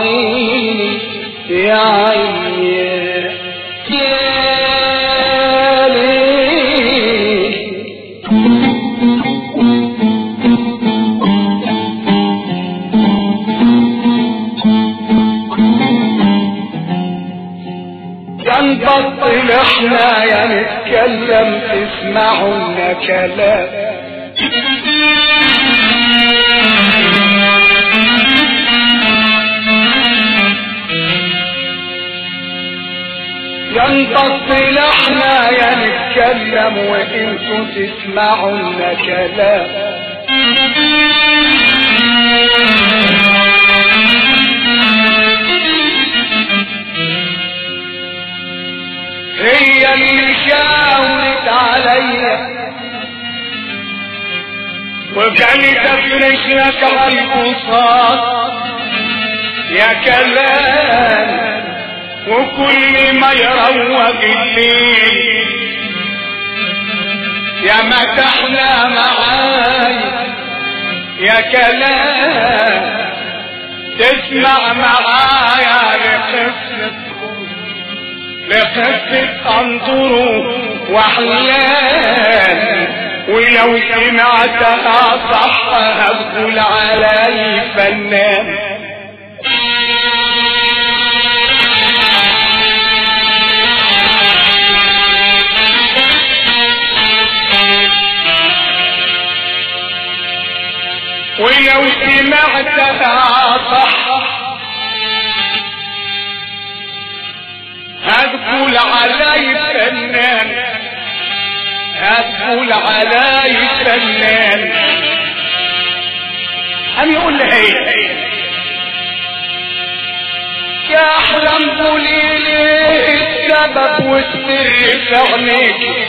عيني يا عيني يا ليل ينبطل احنا يا نتكلم تسمعوا لنا كلام ينبطل احنا يا نتكلم وانتوا تسمعوا لنا كلام هي اللي شاورت عليا وكانت افرش لك على البساط يا كلام وكل ما يروق الليل يا ما تحلى معاي يا كلام تسمع معايا لقصة لقصة انظروا واحلام ولو سمعتها صح هتقول علي فنان ولو سمعتها صح هتقول علي فنان هتقول علي فنان هم يقول لي ايه يا احلم قولي ليه السبب والسر في عينيك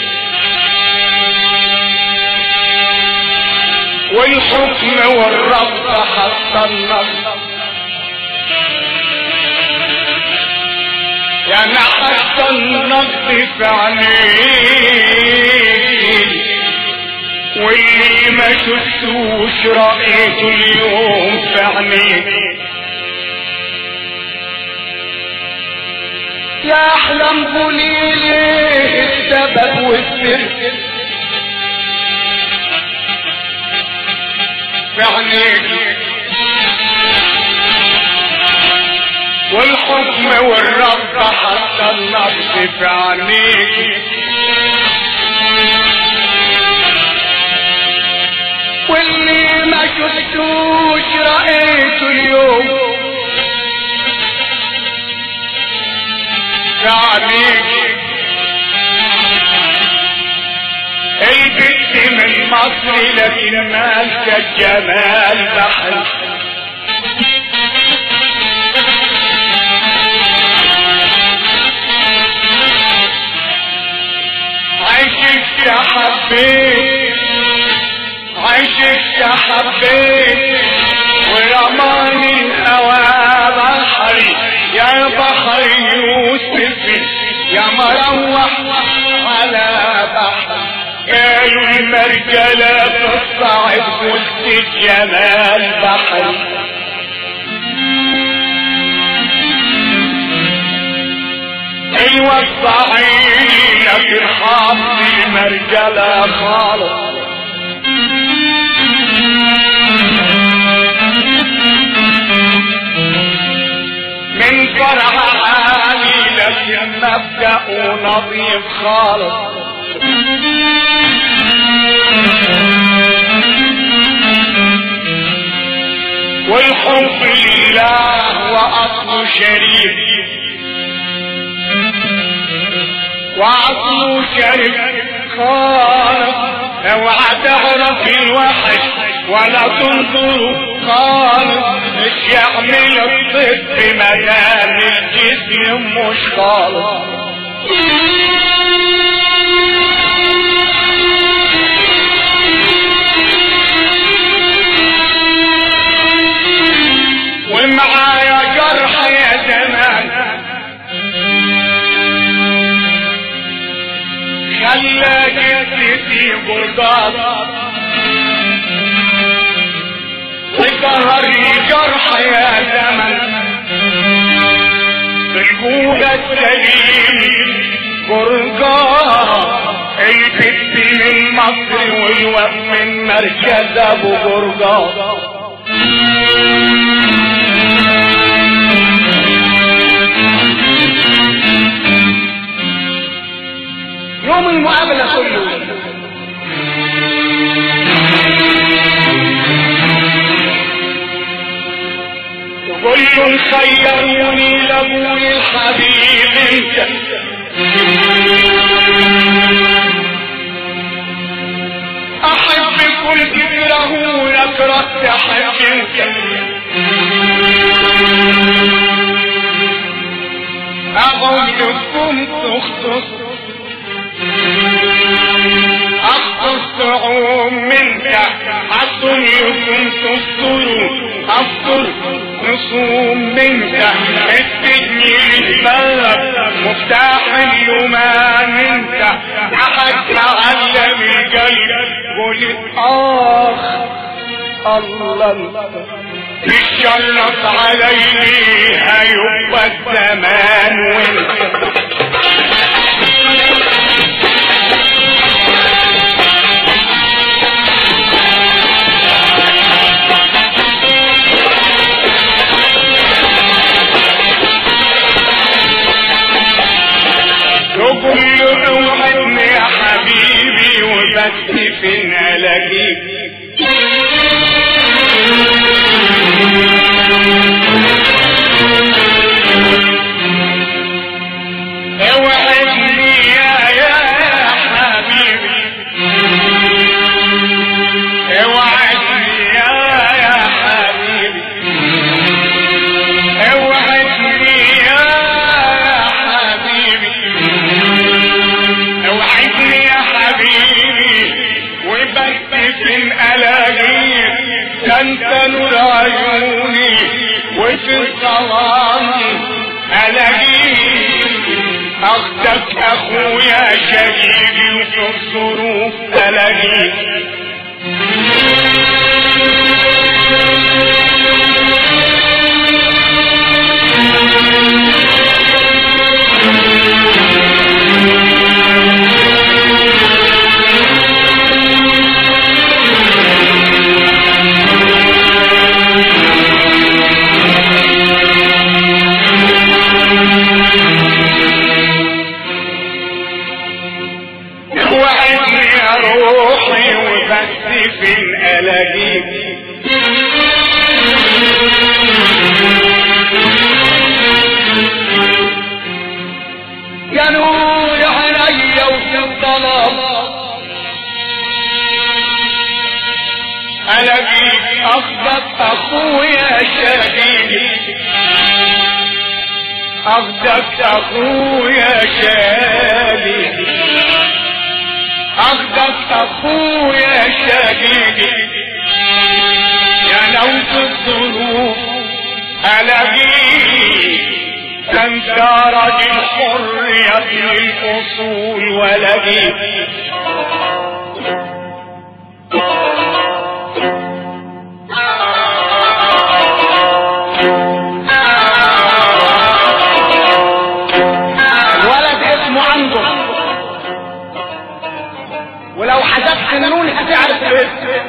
والحكم والرب حتى النصر يا نحت النص في عينيك واللي ما شفتوش رأيته اليوم في عينيك يا احلم قولي ليه السبب والسر في عينيك والحكم والرب حتى النص في عينيك واللي ما شفتوش رأيته اليوم في عينيك البنت من مصر لكن مالك الجمال بحر عشت يا حبيت عشت يا حبيت ورماني الهوى بحري يا بحر يوسف يا مروح على بحر قالوا المرجلة تصعد قلت الجمال بحري ايوه الصعيد لكن حاطي المرجلة خالص من فرح عالي لكن مبدأ نظيف خالص والحب لله وأصل شريف وأصل شريف خالص اوعى تعرف الوحش ولا تنظر خالص مش يعمل الطب مدام الجسم مش خالص ومعايا جرح يا زمان خلى جسدي برداد وظهر لي جرح يا زمن مصر والوقت من مركز ابو قرقاص يوم المقابلة كله كل خيروني لابوي الحبيب انت احب كل ذكره ويكره تحب انت اقعد لكم تختص اختص تعوم من تحت حصل لكم تسطروا افطر نصوم من تحت السجن الباب مفتاح اليومان انت احد تعلم القلب قلت اخ الله تشرف عليني هيبقى الزمان وانت كل اوعدني يا حبيبي وبس فين الاقيك اوعدني يا يا حبيبي اوعدني يا يا حبيبي اوعدني يا حبيبي اوعدني يا حبيبي وبس فين الاقيك ده انت نور عيوني وفي الظلام الاقيك اخدك اخويا شقيقي وفي الظروف الاقيك وعدني يا روحي وبس فين الاقيك يا نور عيني وفي الظلام الاقيك اخدك اخويا شقيقي اخدك اخويا شقيقي اخدك اخويا شقيقي يا لو الظروف الاقيك انت راجل حر يا ابن الاصول ولاقيك الولد اسمه عنده ولو حذفت النون هتعرف الاسم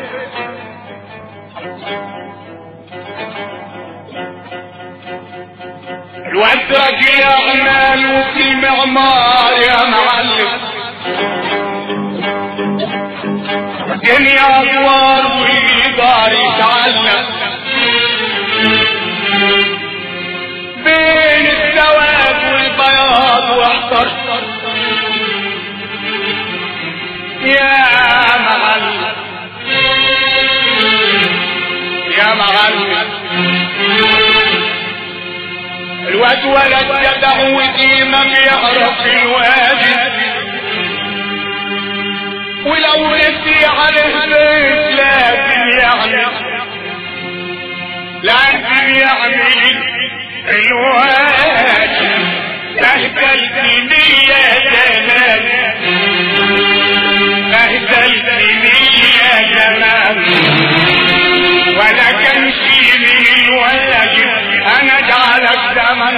الواد راجل اعمال وفي معمار يا معلم دنيا ادوار ويقدر يتعلم بين السواد والبياض واحتر يا معلم يا معلم الواد ولد جدع وديما بيعرف الواجب ولو نسي عليه البيت لازم يعمل لازم يعمل الواجب بهدلتني يا جمال بهدلتني يا جمال ولا كان شي من الواجب انا جعلك زمن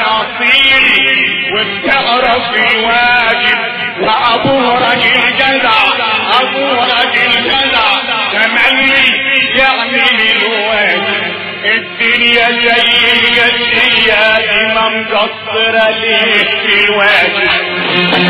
اصيل وبتعرف الواجب وابوه راجل جدع ابوها الجدع تملي يعمل الواجب الدنيا زي الجسية دي ما مقصرة ليه في الواجب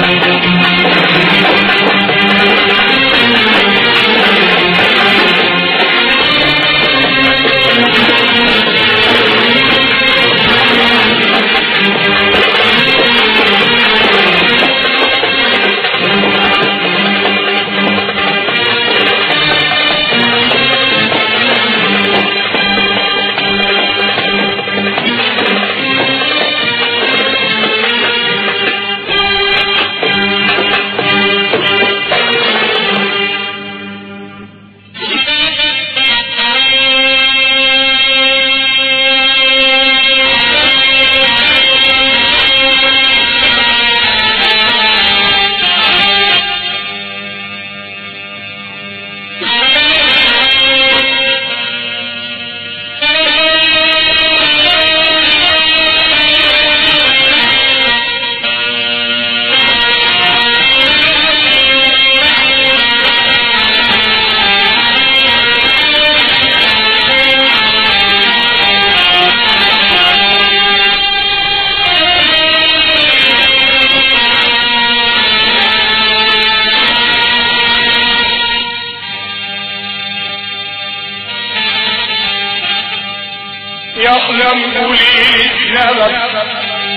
يحلم قولي السبب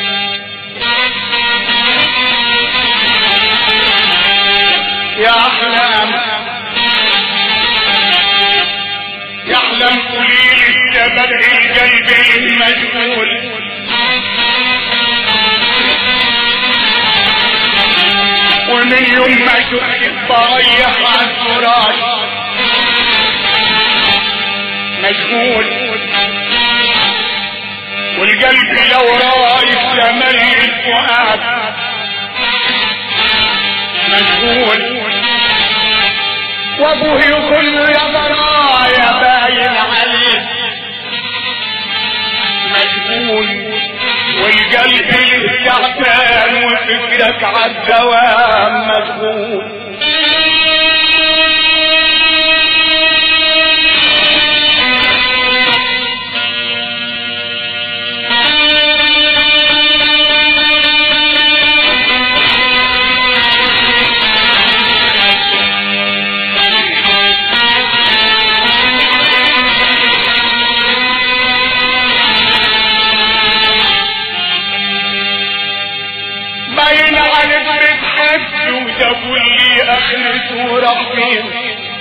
يحلم يحلم قولي السبب القلب المشغول ومن يوم ما شفت الطريح على الفراش مشغول والقلب لو رايح تملي الفؤاد مشغول وابوه يقول له يا برايا باين عليك مشغول والقلب تعبان وفكرك عالدوام مشغول باين عليك بتحب وتقول لي اخرته رحيم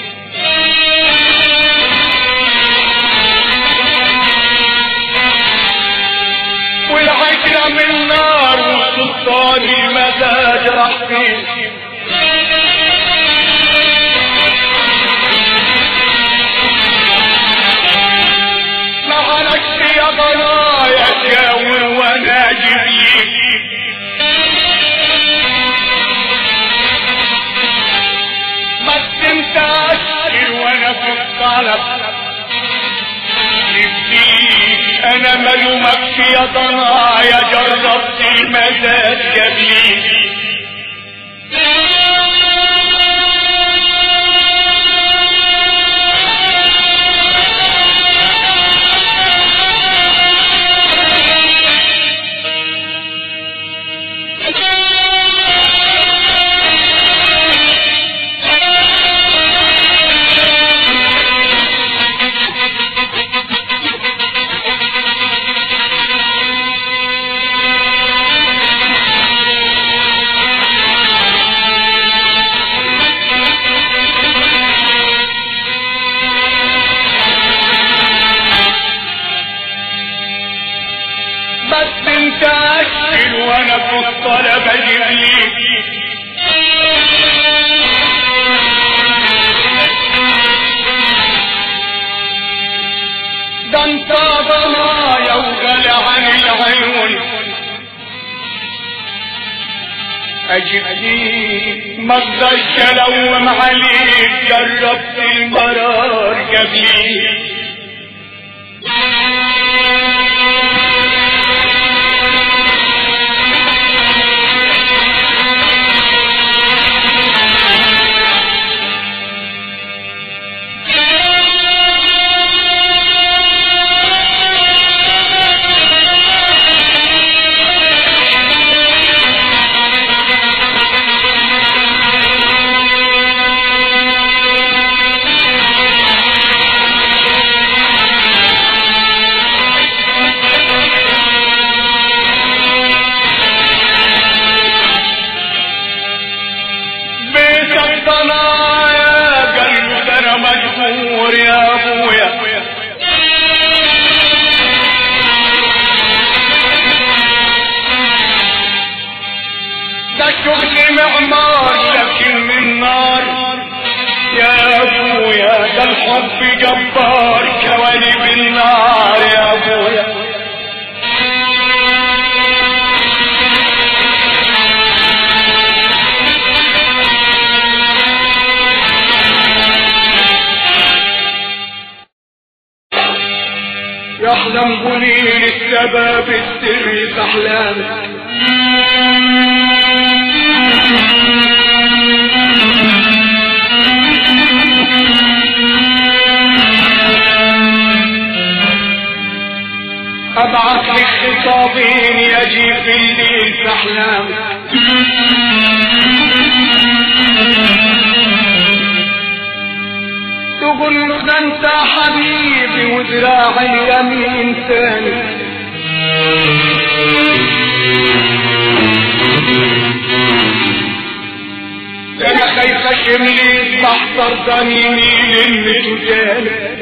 والعشرة من نار وسلطاني مزاج رحيم ما غلقش يا ضنايا جاور وانا جبليك بس انت اشكر وانا في الطلب نفسيك انا ملومك يا ضنايا جربت المزاج قبليك بس انت اشكر وانا في الطلب اجيب ليك ده انت ضنايا وغلى عن العيون اجيب ليك ما اقدرش الوم عليك جربت المرار قبليك حب جبار كواني بالنار يا ابويا يحلم بني السبب السري في احلامك ابعث لك خطابين يجي في الليل في احلامك تقول له ده انت حبيبي وذراعي اليمين ثاني انا خايفة شملي تحضر ضميري للي تجاني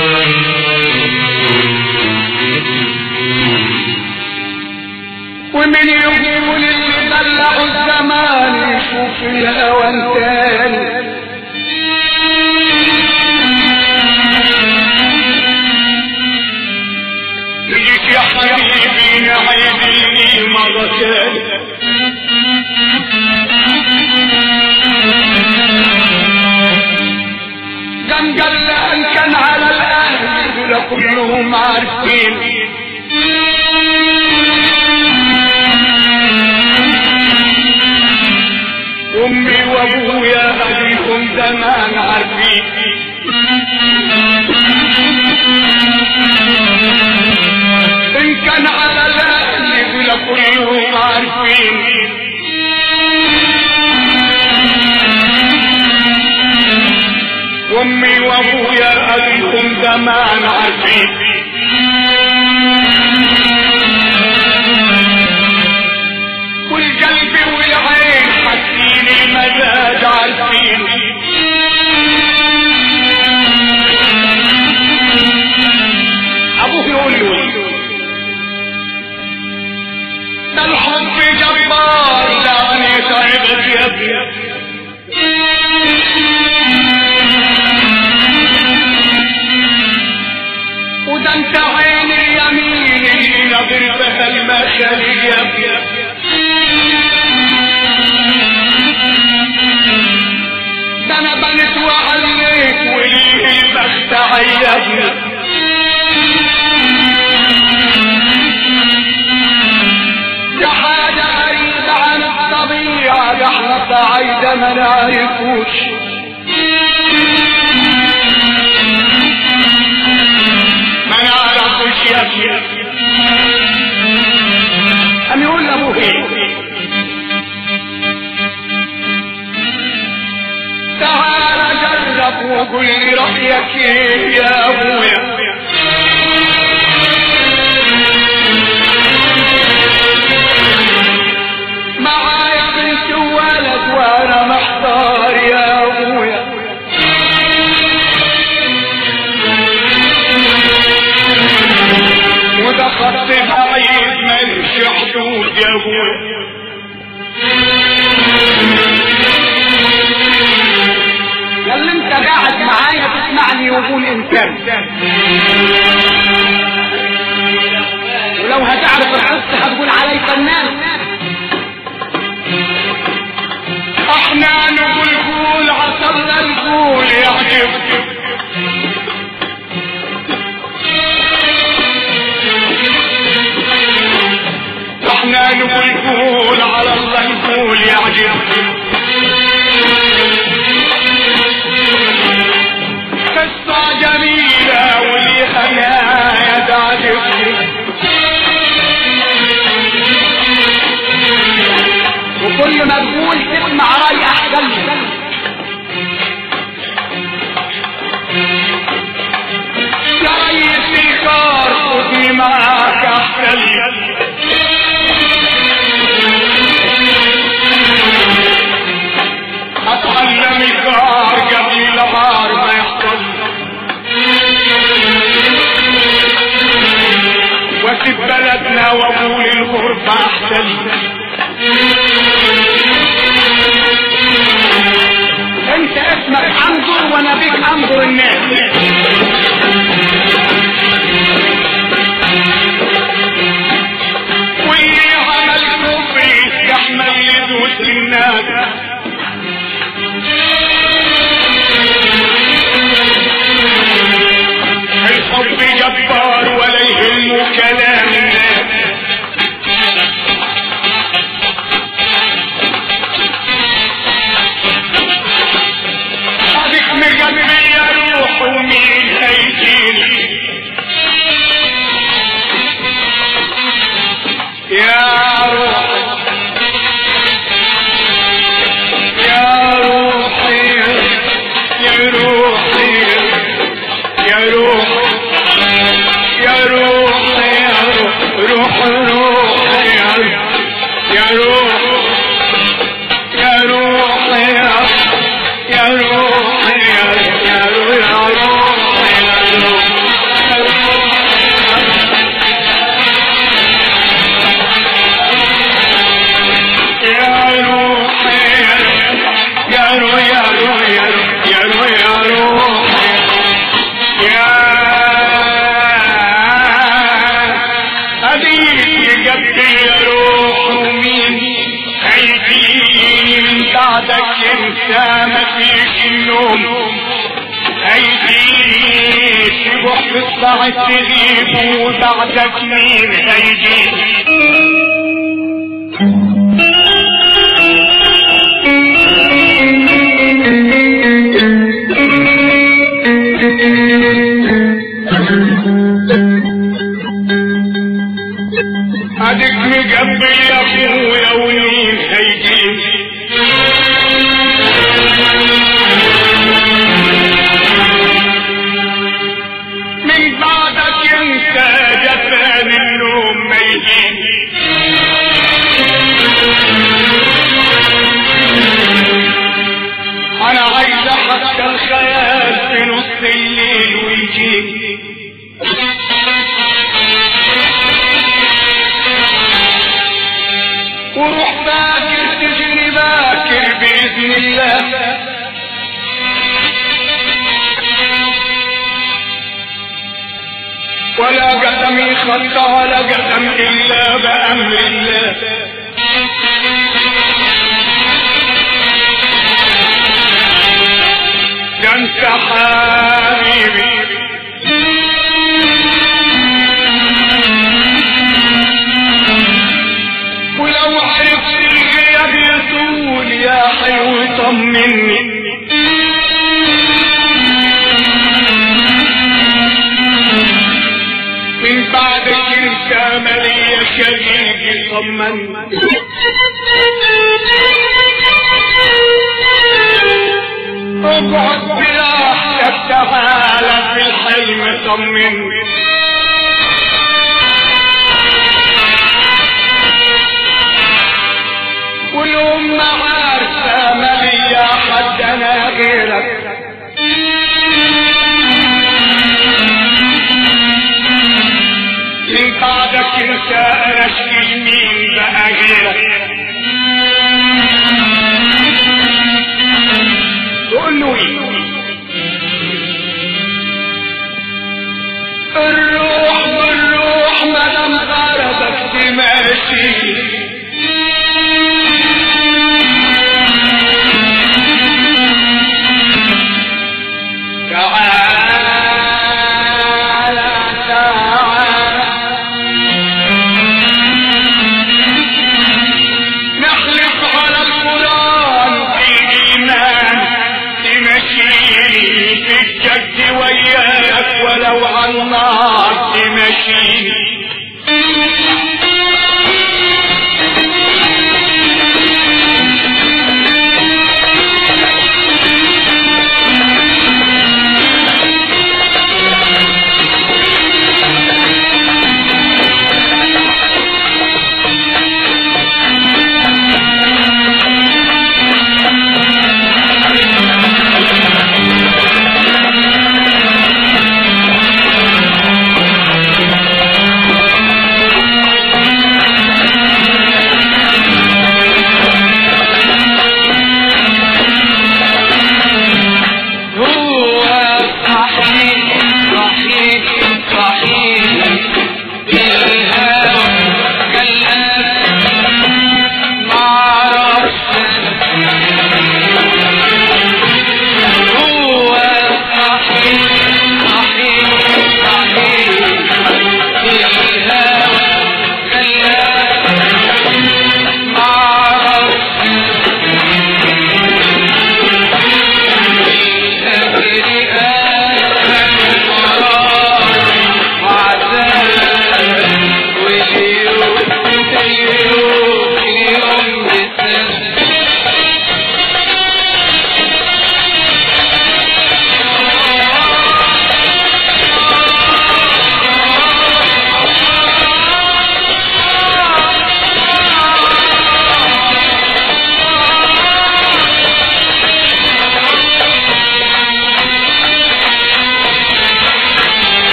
ومن يقول اللي دلعوا الزمان يشوف الهوى تاني يجيك يا حبيبي نعيدني مرة تاني كان قال ان كان على الاهل دول كلهم عارفين امي وابويا ابيكم زمان عارفين ان كان على الاهل دول كلهم عارفين امي وابويا ابيكم زمان عارفين والقلب والعين حاسين المزاج عارفين ابوه يقول له ده الحب جبار دعني تعبت يا ابني وده انت عين اليمين اللي نظرتها المشاريع ده انا بنت وعليك وليه البخت عيبني يا حاجة غريبة عن الطبيعة ده احنا صعيدة ما نعرفوش ما نعرفوش يا ابني أم يقول لأبوه ايه تعال جرب وقل لي رأيك ايه يا ابويا معايا بنت وولد وانا محتار يا ابويا وده خط بعيد ملش حدود يا ابويا اللي انت قاعد معايا تسمعني وقول انسان ولو هتعرف القصة هتقول علي فنان احنا نقول قول عصرنا نقول يعجب احنا نقول قول على الله نقول يعجب قصة جميلة وليها نهاية تعجب وكل ما تقول تسمع رأي احسن لي. يا ريس الكار خدني معاك احسن اتعلم الكار قبل العار ما يحصل واسيب بلدنا واقول الغربة احسن انت اسمك انظر وانا بيك انظر الناس يا روحي يا روحي يا روحي يا روحي يا روحي يا روح روحي يا يا روح يا روحي يا يا روحي يا يا روح يا روحي يا روح يا روحي يا روح يا روح يا روح يا روح يا روح يا أبيك قلبي يا روح ومين هيجيني من بعدك انت ما فيك النوم هيجيني تروح تطلع تغيب وبعدك مين هيجيني اديك مقبل يا اخويا ومين هيجيني من بعدك انت جفان النوم ما يجيني انا عايز حتى الخيال في نص الليل ويجيني وروح باكر تجري باكر باذن الله ولا قدم خط ولا قدم الا بامر الله ده انت حبيبي ولو عرفت الغياب يطول يا حلو طمني من بعدك انت مالي شقيقي طمني اقعد براحتك تعالى في الحلم طمني والأم عارفة مالي حد أنا غيرك من بعدك انت انا اشكي مين بقى غيرك تقول له ايه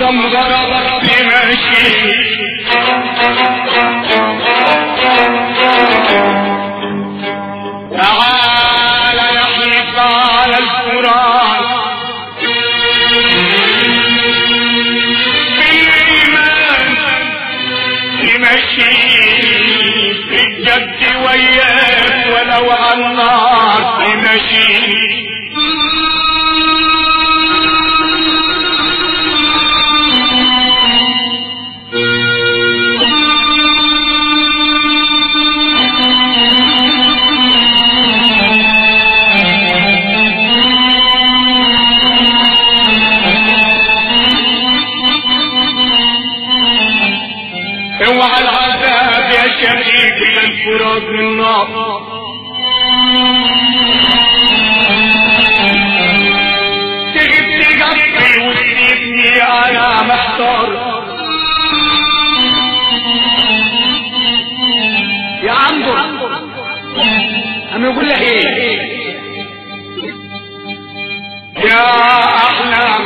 مقام غرضك تمشي تعال نحلف على الفرات بالإيمان نمشي في الجد وياك ولو على النار نمشي اوعى العذاب يا شريك للفرات من نار تجي تقفل وتسيبني انا محتار يا عمدو أم يقول لك ايه يا احلام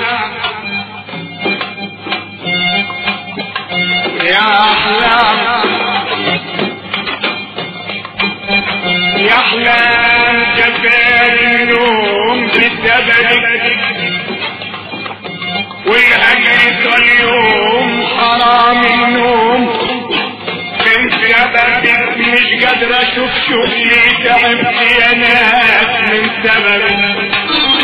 يا احلام يا احلام جفال النوم بسببك والهجر كل يوم حرام النوم من سببك مش قادر اشوف شغلي تعبت يا ناس من سببك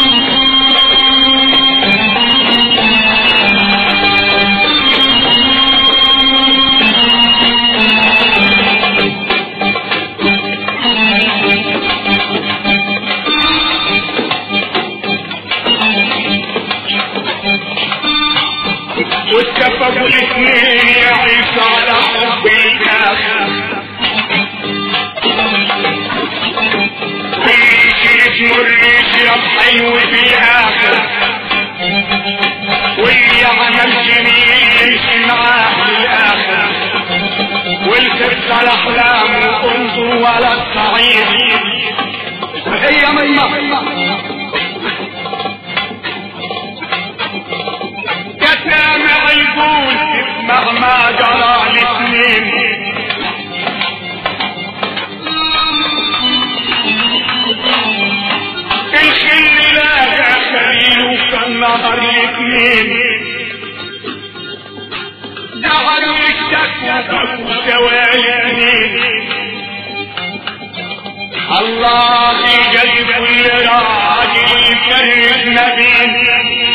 واتفقوا الاثنين يعيش على حب الاخر ريش اسمه الريش يضحي في الاخر واللي عمل جميل يمشي معاه للاخر والكرس على احلامه انظروا على الصعيد هي ميمة كتامع يقول مهما جرى الاثنين الخل لا خليل وكان نهر الاثنين دعا الشك وسوالي اثنين الله يجيب كل راجل يفرق نبيه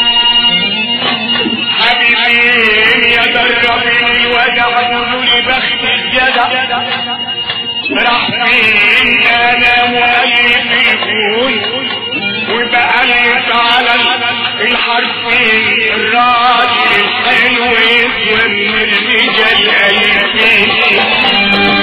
حبيبين يا دربي ودعوا لبخت الجدع راح فين انا مؤلف يكون وبألف على الحرفين الراجل الحلو يسوى من الرجال ألفين